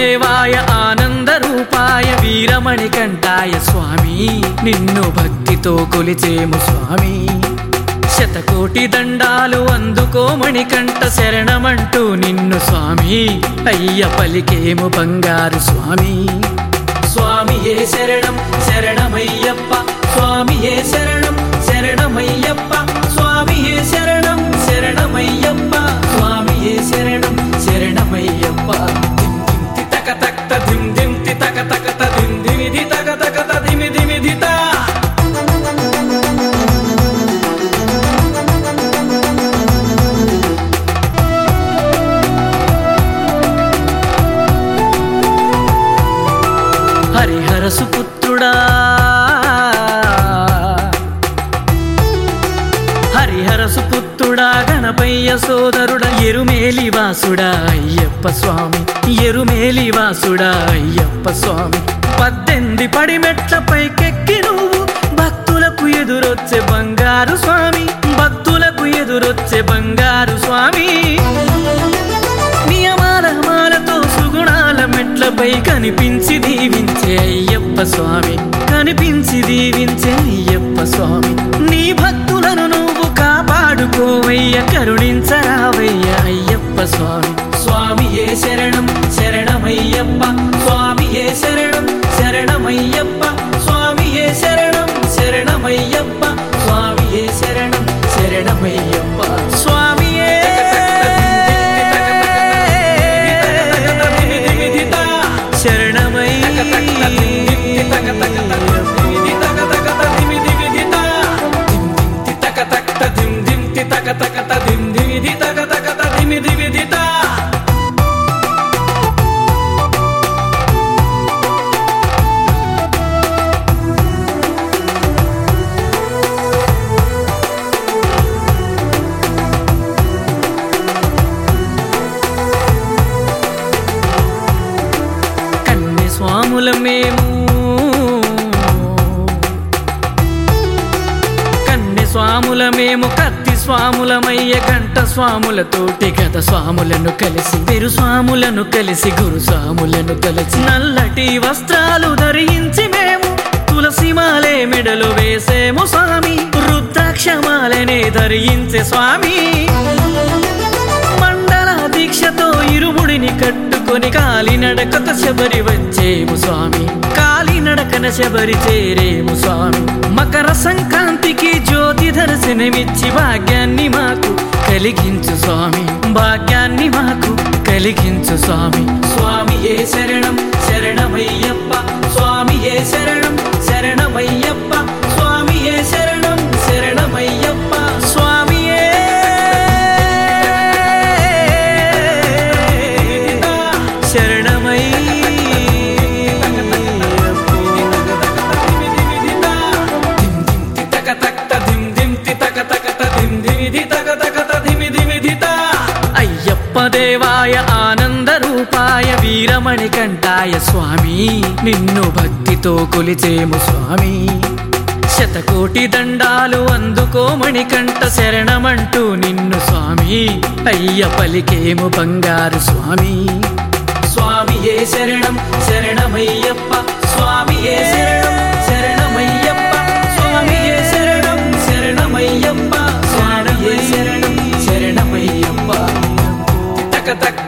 దేవాయ ఆనంద రూపాయ వీరమణి కంఠాయ స్వామి నిన్ను భక్తితో కొలిచేము స్వామి శతకోటి దండాలు అందుకోమణి కంట శరణమంటూ నిన్ను స్వామి అయ్య పలికేము బంగారు స్వామి స్వామి ఏ శరణం శరణమయ్యప్ప స్వామి ఏ శరణం శరణమయ్యప్ప స్వామి ఏ శరణం శరణమయ్యప్ప స్వామి ఏ శరణం శరణమయ్యప్ప ధిం ధిం తి తక తక్ త ధిం ధిం తి తక తక త ధిం ధిమి ధి తక తక త ధిమి ధిమి ధి తా హరిహర సుపుత్రుడా హరిహర సుపుత్రుడా గణపయ్య సోదరుడా ఎరుమేలి వాసుడా అయ్యప్ప స్వామి ఎరుమేలి వాసుడా అయ్యప్ప స్వామి పద్దెనిమిది పడి మెట్ల పైకెక్కి నువ్వు భక్తులకు ఎదురొచ్చే బంగారు స్వామి భక్తులకు ఎదురొచ్చే బంగారు స్వామి నియమాల మాలతో సుగుణాల మెట్లపై కనిపించి దీవించే అయ్యప్ప స్వామి కనిపించి దీవించే అయ్యప్ప స్వామి నీ భక్తులను నువ్వు కాపాడుకోవయ్య కరుణించరావయ్య అయ్యప్ప స్వామి స్వామి ఏ శరణం శరణమయ్యప్ప స్వామి ఏ శరణం శరణమయ్యప్ప స్వామి ఏ శరణం శరణమయ్యప్ప స్వామి ఏ శరణం శరణమయ్యప్ప స్వామి శరణమయ్య కన్నె స్వాముల మేము కన్నె స్వాముల మేము కత్తి స్వాములమయ్య గంట స్వాములతోటి గద స్వాములను కలిసి పెరు స్వాములను కలిసి గురు స్వాములను కలిసి నల్లటి వస్త్రాలు ధరించి మేము తులసి మాలే మెడలు వేసేము స్వామి రుద్రాక్షమాలనే ధరించే స్వామి మండల దీక్షతో ఇరుముడిని కట్టుకొని కాలినడకత శబరి వచ్చేము స్వామి కాలినడకన శబరి చేరేము స్వామి మకర సంక్రాంతికి జ్యోతి దర్శనమిచ్చి భాగ్యాన్ని మాకు కలిగించు స్వామి భాగ్యాన్ని మాకు కలిగించు స్వామి స్వామి ఏ శరణం శరణమయ్యప్ప స్వామి ఏ శరణం శరణమయ్యప్ప స్వామి ఏ శరణం శరణమయ్యప్ప స్వామి అయ్యప్ప దేవాయ ఆనంద రూపాయ వీరమణి కంఠాయ స్వామి నిన్ను భక్తితో కొలిచేము స్వామి శతకోటి దండాలు అందుకోమణి కంట శరణమంటూ నిన్ను స్వామి అయ్య పలికేము బంగారు స్వామి స్వామి ఏ శరణం శరణమయ్యప్ప స్వామి ఏ శరణం శరణమయ్యప్ప స్వామి ఏ శరణం శరణమయ్యప్ప స్వామి ఏ శరణం శరణమయ్యప్ప తక తక